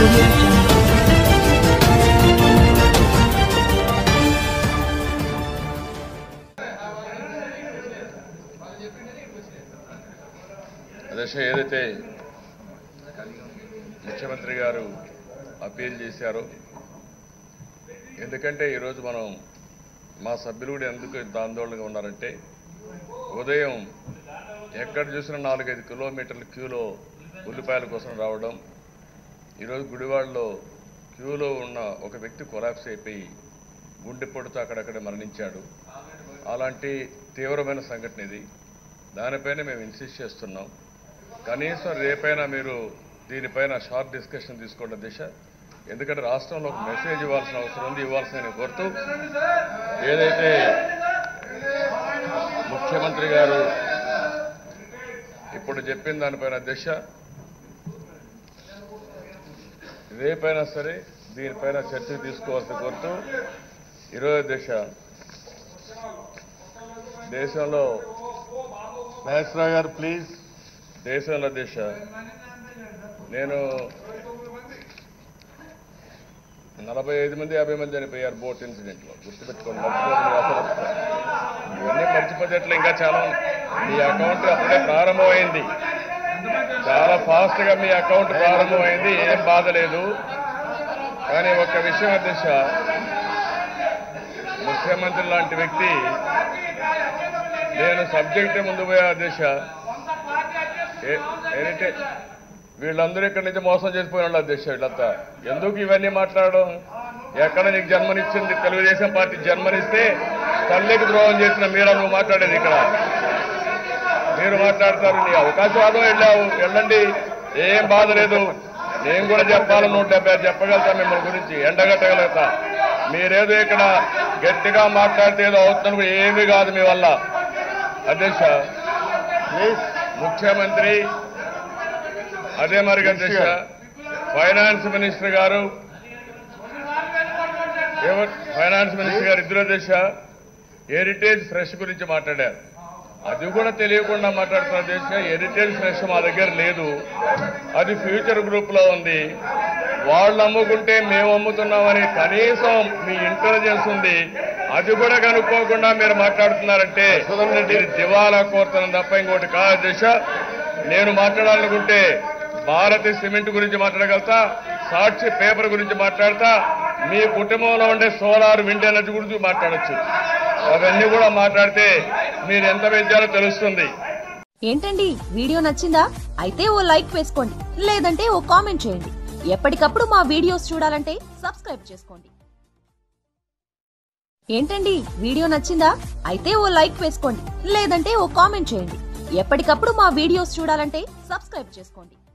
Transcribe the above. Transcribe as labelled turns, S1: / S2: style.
S1: audio jungle.
S2: దశ ఏదైతే ముఖ్యమంత్రి గారు అప్పీల్ చేశారో ఎందుకంటే ఈరోజు మనం మా సభ్యులు కూడా ఎందుకు ఇంత ఆందోళనగా ఉన్నారంటే ఉదయం ఎక్కడ చూసినా నాలుగైదు కిలోమీటర్ల క్యూలో ఉల్లిపాయల కోసం రావడం ఈరోజు గుడివాడలో క్యూలో ఉన్న ఒక వ్యక్తి కొలాప్స్ అయిపోయి గుండెపోటుతో అక్కడక్కడ మరణించాడు అలాంటి తీవ్రమైన సంఘటన ఇది దానిపైన మేము ఇన్సిస్ట్ చేస్తున్నాం కనీసం రేపైనా మీరు దీనిపైన షార్ట్ డిస్కషన్ తీసుకోవడం దిశ ఎందుకంటే రాష్ట్రంలో ఒక మెసేజ్ ఇవ్వాల్సిన అవసరం ఉంది ఇవ్వాల్సిన నేను కోరుతూ ఏదైతే ముఖ్యమంత్రి గారు ఇప్పుడు చెప్పిన దానిపైన దిశ రేపైనా సరే దీనిపైన చర్చ తీసుకోవాల్సి కోరుతూ ఈరోజు దిశ దేశంలో మహేశ్వర గారు ప్లీజ్ దేశంలో దిశ నేను నలభై ఐదు మంది యాభై మంది చనిపోయారు బోట్ ఇన్సిడెంట్లో గుర్తుపెట్టుకోండి మర్చిపోతుంది అసలు ఇవన్నీ మర్చిపోతేట్లు ఇంకా చాలా ఉంది. మీ అకౌంట్ అప్పుడే ప్రారంభమైంది చాలా ఫాస్ట్ గా మీ అకౌంట్ ప్రారంభమైంది ఏం బాధ లేదు కానీ ఒక విషయం అధ్యక్ష ముఖ్యమంత్రి లాంటి వ్యక్తి నేను సబ్జెక్ట్ ముందు పోయా అధ్యక్ష ఏ- ఏంటంటే వీళ్ళందరూ ఇక్కడి నుంచి మోసం చేసిపోయిన వాళ్ళు అధ్యక్ష వీళ్ళంతా ఎందుకు ఇవన్నీ మాట్లాడడం ఎక్కడ నీకు జన్మనిచ్చింది తెలుగుదేశం పార్టీ జన్మనిస్తే తల్లికి ద్రోహం చేసిన మీరా నువ్వు మాట్లాడేది ఇక్కడ మీరు మాట్లాడతారు నీ అవకాశవాదం వెళ్ళావు వెళ్ళండి ఏం బాధ లేదు నేను కూడా చెప్పాలి నూట డెబ్బై ఐదు చెప్పగలుగుతా మిమ్మల్ని గురించి ఎండగట్టగలుగుతా మీరేదో ఇక్కడ గట్టిగా మాట్లాడితే ఏదో అవుతున్నప్పుడు ఏమీ కాదు మీ వల్ల అధ్యక్ష ముఖ్యమంత్రి అదే మరి అధ్యక్ష ఫైనాన్స్ మినిస్టర్ గారు ఎవరు ఫైనాన్స్ మినిస్టర్ గారు ఇద్దరు అధ్యక్ష హెరిటేజ్ ఫ్రెష్ గురించి మాట్లాడారు అది కూడా తెలియకుండా మాట్లాడుతున్న దేశ హెరిటేజ్ ఫ్రెష్ మా దగ్గర లేదు అది ఫ్యూచర్ గ్రూప్ లో ఉంది వాళ్ళు అమ్ముకుంటే మేము అమ్ముతున్నామని కనీసం మీ ఇంటెలిజెన్స్ ఉంది అది కూడా కనుక్కోకుండా మీరు మాట్లాడుతున్నారంటే ఇది దివాలా కోరుతున్నాం తప్ప ఇంకోటి కాదు దిశ నేను మాట్లాడాలనుకుంటే భారతి సిమెంట్ గురించి మాట్లాడగలుగుతా సాక్షి పేపర్ గురించి మాట్లాడతా మీ కుటుంబంలో ఉండే సోలార్ విండ్ ఎనర్జీ గురించి మాట్లాడొచ్చు అవన్నీ కూడా మాట్లాడితే మీరు ఎంత పెంచాలో తెలుస్తుంది
S3: ఏంటండి వీడియో నచ్చిందా అయితే ఓ లైక్ వేసుకోండి లేదంటే ఓ కామెంట్ చేయండి ఎప్పటికప్పుడు మా వీడియోస్ చూడాలంటే సబ్స్క్రైబ్ చేసుకోండి ఏంటండి వీడియో నచ్చిందా అయితే ఓ లైక్ వేసుకోండి లేదంటే ఓ కామెంట్ చేయండి ఎప్పటికప్పుడు మా వీడియోస్ చూడాలంటే సబ్స్క్రైబ్ చేసుకోండి